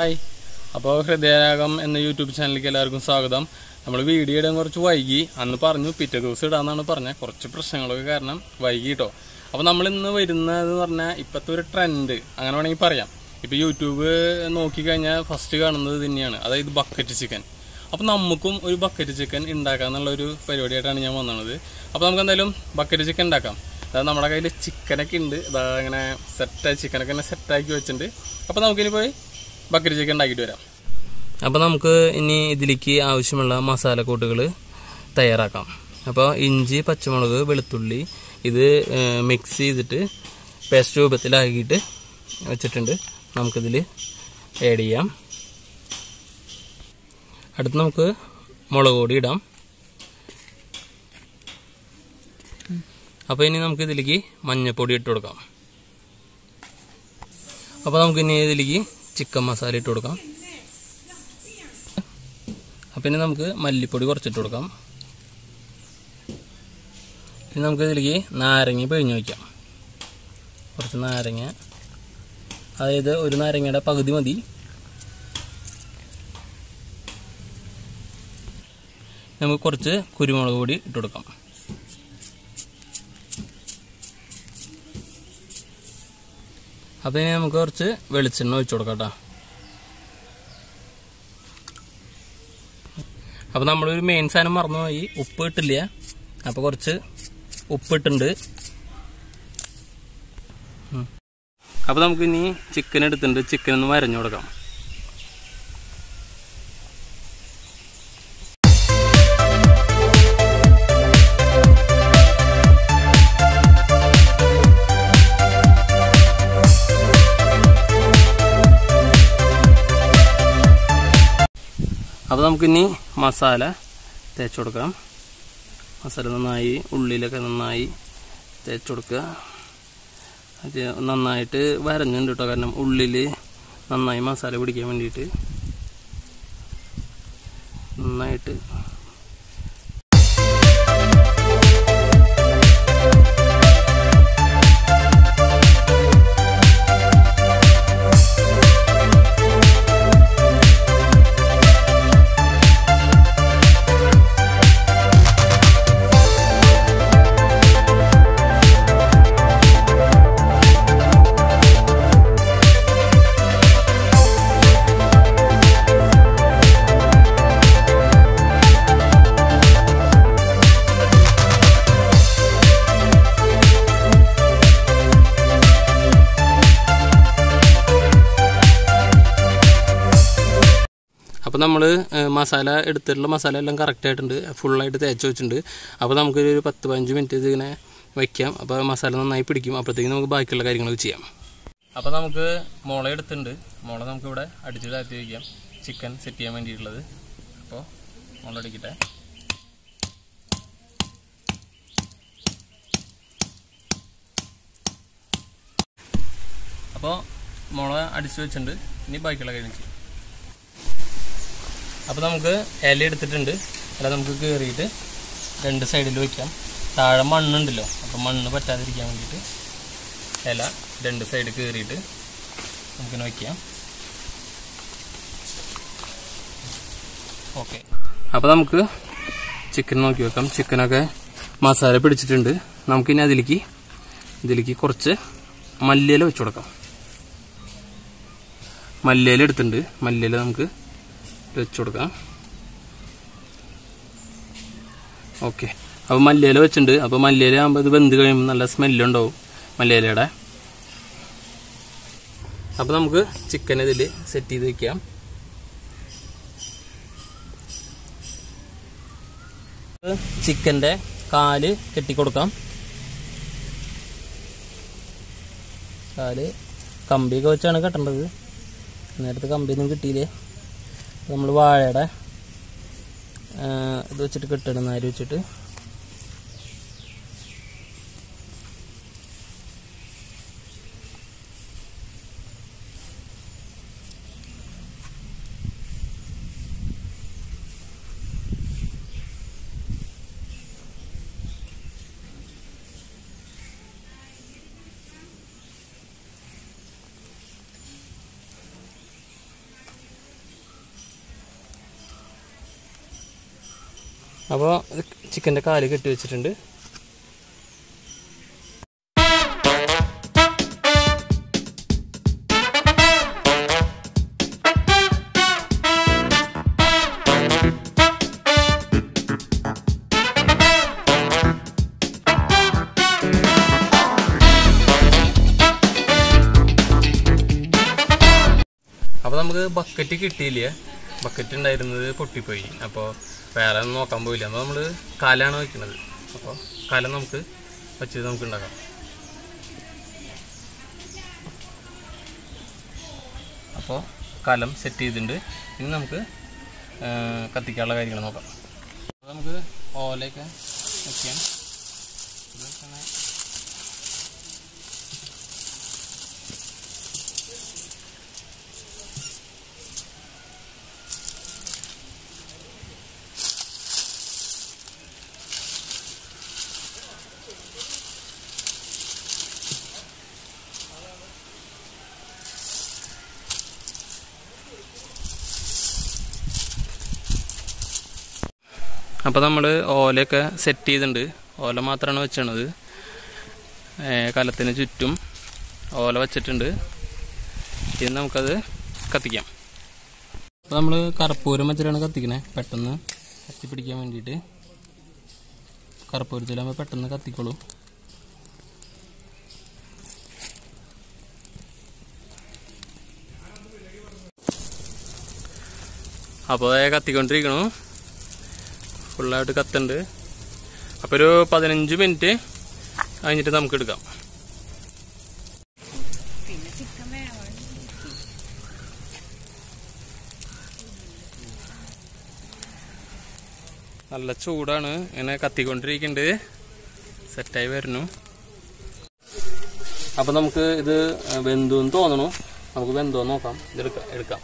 hi അപ്പോൾ ഹൃദയരാഗം എന്ന YouTube ചാനലിലേക്ക് എല്ലാവർക്കും സ്വാഗതം നമ്മൾ വീഡിയോ ഇടാൻ കുറച്ച് വൈകി അന്ന് പറഞ്ഞു പിറ്റേ ദിവസം ഇടാന്നാണ് പറഞ്ഞത് കുറച്ച് പ്രശ്നങ്ങളൊക്കെ കാരണം വൈകി കേട്ടോ അപ്പോൾ നമ്മൾ ഇന്ന് വരുന്നത് പറഞ്ഞാൽ ഇപ്പോഴത്തെ ഒരു ട്രെൻഡ് അങ്ങനെ വേണമെങ്കിൽ പറയാം ഇപ്പോൾ യൂട്യൂബ് നോക്കിക്കഴിഞ്ഞാൽ ഫസ്റ്റ് കാണുന്നത് തന്നെയാണ് അതായത് ബക്കറ്റ് ചിക്കൻ അപ്പോൾ നമുക്കും ഒരു ബക്കറ്റ് ചിക്കൻ ഉണ്ടാക്കാന്നുള്ള ഒരു പരിപാടിയായിട്ടാണ് ഞാൻ വന്നത് അപ്പോൾ നമുക്ക് എന്തായാലും ബക്കറ്റ് ചിക്കൻ ഉണ്ടാക്കാം അതായത് നമ്മുടെ കയ്യിൽ ചിക്കനൊക്കെ ഉണ്ട് ഇതാ ഇങ്ങനെ സെറ്റായി ചിക്കനൊക്കെ ഇങ്ങനെ സെറ്റാക്കി വെച്ചിട്ടുണ്ട് അപ്പോൾ നമുക്കിനി പോയി ബക്കറ്റ് ചിക്കൻ ഉണ്ടാക്കിയിട്ട് വരാം അപ്പോൾ നമുക്ക് ഇനി ഇതിലേക്ക് ആവശ്യമുള്ള മസാലക്കൂട്ടുകൾ തയ്യാറാക്കാം അപ്പോൾ ഇഞ്ചി പച്ചമുളക് വെളുത്തുള്ളി ഇത് മിക്സ് ചെയ്തിട്ട് പേസ്റ്റ് രൂപത്തിലാക്കിയിട്ട് വെച്ചിട്ടുണ്ട് നമുക്കിതിൽ ആഡ് ചെയ്യാം അടുത്ത് നമുക്ക് മുളക് പൊടി ഇടാം അപ്പോൾ ഇനി നമുക്ക് ഇതിലേക്ക് മഞ്ഞൾപ്പൊടി ഇട്ട് കൊടുക്കാം അപ്പോൾ നമുക്ക് ഇനി ഇതിലേക്ക് ചിക്കൻ മസാല ഇട്ട് കൊടുക്കാം അപ്പം ഇനി നമുക്ക് മല്ലിപ്പൊടി കുറച്ചിട്ട് കൊടുക്കാം ഇനി നമുക്ക് ഇതിലേക്ക് നാരങ്ങ പിഴിഞ്ഞ് വയ്ക്കാം കുറച്ച് നാരങ്ങ അതായത് ഒരു നാരങ്ങയുടെ പകുതി മതി നമുക്ക് കുറച്ച് കുരുമുളക് പൊടി ഇട്ട് കൊടുക്കാം അപ്പം ഇനി നമുക്ക് കുറച്ച് വെളിച്ചെണ്ണ ഒഴിച്ചു കൊടുക്കാം കേട്ടോ അപ്പോൾ നമ്മളൊരു മെയിൻ സാധനം മറന്നുപോയി ഉപ്പ് ഇട്ടില്ല അപ്പോൾ കുറച്ച് ഉപ്പിട്ടുണ്ട് അപ്പോൾ നമുക്ക് ഇനി ചിക്കൻ എടുത്തിട്ടുണ്ട് ചിക്കൻ ഒന്ന് വരഞ്ഞു കൊടുക്കാം അപ്പോൾ നമുക്കിനി മസാല തേച്ച് കൊടുക്കാം മസാല നന്നായി ഉള്ളിലൊക്കെ നന്നായി തേച്ച് കൊടുക്കുക അത് നന്നായിട്ട് വരഞ്ഞുണ്ട് കേട്ടോ കാരണം ഉള്ളിൽ നന്നായി മസാല പിടിക്കാൻ വേണ്ടിയിട്ട് നന്നായിട്ട് അപ്പോൾ നമ്മൾ മസാല എടുത്തിട്ടുള്ള മസാല എല്ലാം കറക്റ്റ് ആയിട്ടുണ്ട് ഫുള്ളായിട്ട് തേച്ച് വെച്ചിട്ടുണ്ട് അപ്പോൾ നമുക്ക് ഒരു പത്ത് പതിനഞ്ച് മിനിറ്റ് ഇതിങ്ങനെ വയ്ക്കാം അപ്പോൾ മസാല നന്നായി പിടിക്കും അപ്പോഴത്തേക്കും നമുക്ക് ബാക്കിയുള്ള കാര്യങ്ങളൊക്കെ ചെയ്യാം അപ്പോൾ നമുക്ക് മുള എടുത്തിട്ടുണ്ട് മുള നമുക്കിവിടെ അടിച്ചിട്ട് താഴ്ത്തി വയ്ക്കാം ചിക്കൻ സെറ്റ് ചെയ്യാൻ വേണ്ടിയിട്ടുള്ളത് അപ്പോൾ മുള അടിക്കട്ടെ അപ്പോൾ മുള അടിച്ചു വെച്ചിട്ടുണ്ട് ഇനി ബാക്കിയുള്ള കാര്യം ചെയ്യാം അപ്പോൾ നമുക്ക് ഇല എടുത്തിട്ടുണ്ട് ഇല നമുക്ക് കയറിയിട്ട് രണ്ട് സൈഡിൽ വയ്ക്കാം താഴെ മണ്ണുണ്ടല്ലോ അപ്പം മണ്ണ് പറ്റാതിരിക്കാൻ വേണ്ടിയിട്ട് ഇല രണ്ട് സൈഡ് കയറിയിട്ട് നമുക്കിങ്ങനെ വയ്ക്കാം ഓക്കെ അപ്പോൾ നമുക്ക് ചിക്കൻ നോക്കി വെക്കാം ചിക്കനൊക്കെ മസാല പിടിച്ചിട്ടുണ്ട് നമുക്കിനി അതിലേക്ക് ഇതിലേക്ക് കുറച്ച് മല്ലിയില വെച്ച് കൊടുക്കാം മല്ലിയില എടുത്തിട്ടുണ്ട് മല്ലിയില നമുക്ക് വെച്ച് കൊടുക്കാം ഓക്കെ അപ്പോൾ മല്ലിയില വെച്ചിട്ടുണ്ട് അപ്പോൾ മല്ലിയില ആകുമ്പോൾ ഇത് വെന്ത് കഴിയുമ്പോൾ നല്ല സ്മെല്ലുണ്ടാവും മല്ലിയിലയുടെ അപ്പോൾ നമുക്ക് ചിക്കൻ ഇതിൽ സെറ്റ് ചെയ്ത് വെക്കാം ചിക്കൻ്റെ കാല് കെട്ടിക്കൊടുക്കാം കാല് കമ്പിയൊക്കെ വെച്ചാണ് കെട്ടേണ്ടത് നേരത്തെ കമ്പിയൊന്നും കിട്ടിയില്ലേ നമ്മൾ വാഴയുടെ ഇത് വെച്ചിട്ട് കെട്ടിടുന്ന നാര് വെച്ചിട്ട് അപ്പോൾ ചിക്കൻ്റെ കാല് കെട്ടി വെച്ചിട്ടുണ്ട് അപ്പോൾ നമുക്ക് ബക്കറ്റ് കിട്ടിയില്ല ബക്കറ്റ് ഉണ്ടായിരുന്നത് പൊട്ടിപ്പോയി അപ്പോൾ വേറെ ഒന്നും നോക്കാൻ പോയില്ല അപ്പോൾ നമ്മൾ കാലാണ് വയ്ക്കുന്നത് അപ്പോൾ കാലം നമുക്ക് വെച്ച് നമുക്ക് ഉണ്ടാക്കാം അപ്പോൾ കലം സെറ്റ് ചെയ്തിട്ടുണ്ട് ഇനി നമുക്ക് ആ, കത്തിക്കാനുള്ള കാര്യങ്ങൾ നോക്കാം അപ്പോൾ നമുക്ക് ഓലയൊക്കെ വയ്ക്കാം ഇത് വെക്കണേ അപ്പോൾ നമ്മൾ ഓലയൊക്കെ സെറ്റ് ചെയ്തിട്ടുണ്ട് ഓല മാത്രമാണ് വെച്ചണത് കലത്തിന് ചുറ്റും ഓല വെച്ചിട്ടുണ്ട് ഇനി നമുക്കത് കത്തിക്കാം അപ്പോൾ നമ്മൾ കർപ്പൂരം വെച്ചിട്ടാണ് കത്തിക്കണേ പെട്ടെന്ന് കത്തിപ്പിടിക്കാൻ വേണ്ടിയിട്ട് കർപ്പൂരത്തിലാകുമ്പോൾ പെട്ടെന്ന് കത്തിക്കോളൂ അപ്പോൾ കത്തിക്കൊണ്ടിരിക്കണു ഫുള്ളായിട്ട് കത്തുണ്ട് അപ്പോൾ ഒരു പതിനഞ്ച് മിനിറ്റ് കഴിഞ്ഞിട്ട് നമുക്ക് എടുക്കാം നല്ല ചൂടാണ് ഇങ്ങനെ കത്തിക്കൊണ്ടിരിക്കുന്നുണ്ട് സെറ്റായി വരുന്നു അപ്പോൾ നമുക്ക് ഇത് വെന്തു എന്ന് തോന്നണു നമുക്ക് വെന്തോ നോക്കാം ഇതെടുക്കാം എടുക്കാം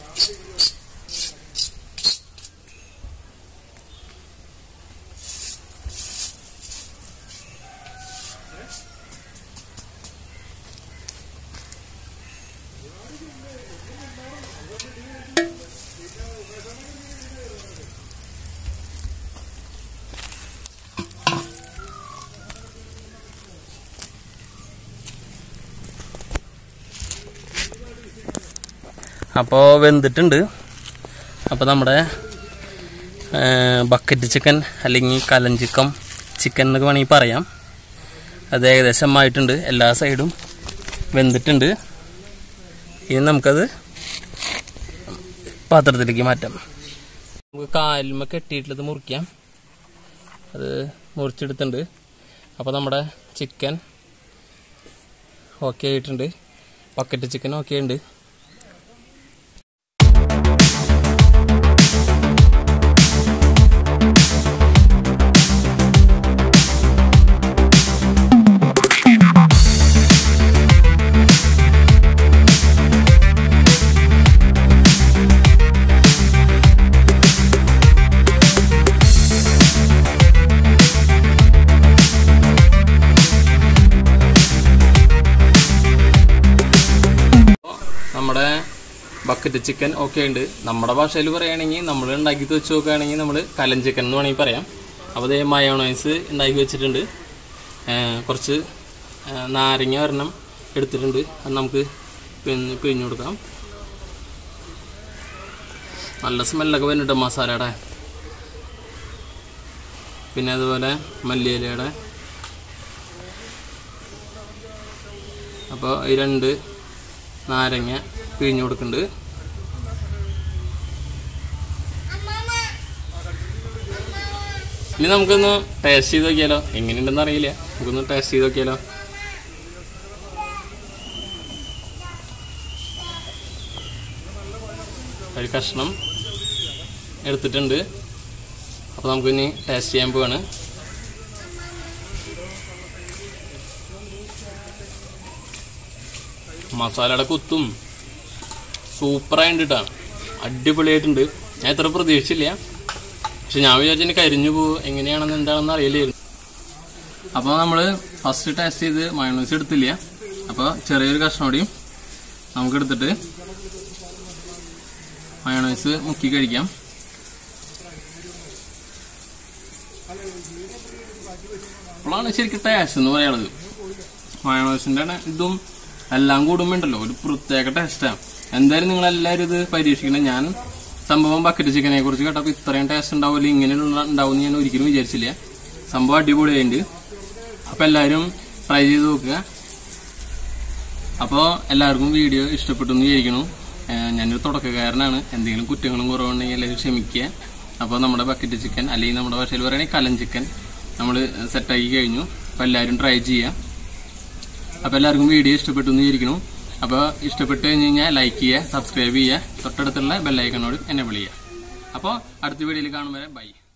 അപ്പോൾ വെന്തിട്ടുണ്ട് അപ്പോൾ നമ്മുടെ ബക്കറ്റ് ചിക്കൻ അല്ലെങ്കിൽ കലൻ ചിക്കൻ ചിക്കൻ എന്നൊക്കെ വേണമെങ്കിൽ പറയാം അത് ഏകദേശം ആയിട്ടുണ്ട് എല്ലാ സൈഡും വെന്തിട്ടുണ്ട് ഇനി നമുക്കത് പാത്രത്തിലേക്ക് മാറ്റാം നമുക്ക് കാലുമ കെട്ടിയിട്ടുള്ളത് മുറിക്കാം അത് മുറിച്ചെടുത്തിട്ടുണ്ട് അപ്പോൾ നമ്മുടെ ചിക്കൻ ഓക്കെ ആയിട്ടുണ്ട് ബക്കറ്റ് ചിക്കൻ ഓക്കെ ഉണ്ട് നമ്മുടെ ബക്കറ്റ് ചിക്കൻ ഓക്കെ ഉണ്ട് നമ്മുടെ ഭാഷയിൽ പറയുകയാണെങ്കിൽ നമ്മൾ ഉണ്ടാക്കി വെച്ച് നോക്കുകയാണെങ്കിൽ നമ്മൾ കലൻ ചിക്കൻ എന്ന് വേണമെങ്കിൽ പറയാം അപ്പോൾ അതേ മയോണൈസ് ഉണ്ടാക്കി വെച്ചിട്ടുണ്ട് ഏ, കുറച്ച് ഏ, നാരങ്ങ ഒരെണ്ണം എടുത്തിട്ടുണ്ട് അത് നമുക്ക് പിഴിഞ്ഞ് പിഴിഞ്ഞു കൊടുക്കാം നല്ല സ്മെല്ലൊക്കെ വരുന്നുണ്ട് മസാലയുടെ പിന്നെ അതുപോലെ മല്ലിയിലയുടെ അപ്പോൾ ഈ രണ്ട് നാരങ്ങ പിഴിഞ്ഞു കൊടുക്കുന്നുണ്ട് ഇനി നമുക്കൊന്ന് ടേസ്റ്റ് ചെയ്ത് നോക്കിയാലോ എങ്ങനെയുണ്ടെന്ന് അറിയില്ല നമുക്കൊന്ന് ടേസ്റ്റ് ചെയ്ത് നോക്കിയാലോ ഒരു കഷ്ണം എടുത്തിട്ടുണ്ട് അപ്പോൾ നമുക്കിനി ടേസ്റ്റ് ചെയ്യാൻ പോവാണ് മസാലയുടെ കുത്തും സൂപ്പറായിട്ട് അടിപൊളിയായിട്ടുണ്ട് ഞാൻ ഇത്ര പ്രതീക്ഷിച്ചില്ല പക്ഷെ ഞാൻ വിചാരിച്ചു കരിഞ്ഞു പോകും എങ്ങനെയാണെന്ന് എന്താണെന്ന് അറിയില്ലായിരുന്നു അപ്പോൾ നമ്മൾ ഫസ്റ്റ് ടേസ്റ്റ് ചെയ്ത് മയോണൈസ് എടുത്തില്ല അപ്പോൾ ചെറിയൊരു കഷ്ണം കൂടിയും നമുക്ക് എടുത്തിട്ട് മയോണൈസ് മുക്കി കഴിക്കാം അപ്പോഴാണ് ശരിക്കും ടേസ്റ്റ് എന്ന് പറയുന്നത് മയോണൈസിന്റെ ഇതും എല്ലാം കൂടുമ്പോണ്ടല്ലോ ഒരു പ്രത്യേക ടേസ്റ്റാണ് എന്തായാലും നിങ്ങൾ എല്ലാവരും ഇത് പരീക്ഷിക്കണം ഞാൻ സംഭവം ബക്കറ്റ് ചിക്കനെ കുറിച്ച് കേട്ടപ്പോൾ ഇത്രയും ടേസ്റ്റ് ഉണ്ടാവില്ല ഇങ്ങനെ ഉണ്ടാവും ഞാൻ ഒരിക്കലും വിചാരിച്ചില്ല സംഭവം അടിപൊളിയായിട്ടുണ്ട് അപ്പൊ എല്ലാവരും ട്രൈ ചെയ്ത് നോക്കുക അപ്പോൾ എല്ലാവർക്കും വീഡിയോ ഇഷ്ടപ്പെട്ടു എന്ന് വിചാരിക്കണം ഏഹ് ഞാനൊരു തുടക്കക്കാരനാണ് എന്തെങ്കിലും കുറ്റങ്ങളും കുറവുണ്ടെങ്കിൽ എല്ലാവരും ക്ഷമിക്കുക അപ്പോൾ നമ്മുടെ ബക്കറ്റ് ചിക്കൻ അല്ലെങ്കിൽ നമ്മുടെ ഭാഷയിൽ പറയുകയാണെങ്കിൽ കലൻ ചിക്കൻ നമ്മൾ സെറ്റാക്കി കഴിഞ്ഞു അപ്പോൾ എല്ലാവരും ട്രൈ ചെയ്യുക അപ്പോൾ എല്ലാവർക്കും വീഡിയോ ഇഷ്ടപ്പെട്ടു എന്ന് വിചാരിക്കണം അപ്പോൾ ഇഷ്ടപ്പെട്ട് കഴിഞ്ഞ് കഴിഞ്ഞാൽ ലൈക്ക് ചെയ്യുക സബ്സ്ക്രൈബ് ചെയ്യുക തൊട്ടടുത്തുള്ള ബെല്ലൈക്കണോട് എന്നെ വിളിക്കുക അപ്പോൾ അടുത്ത വീഡിയോയിൽ കാണുമ്പോൾ ബൈ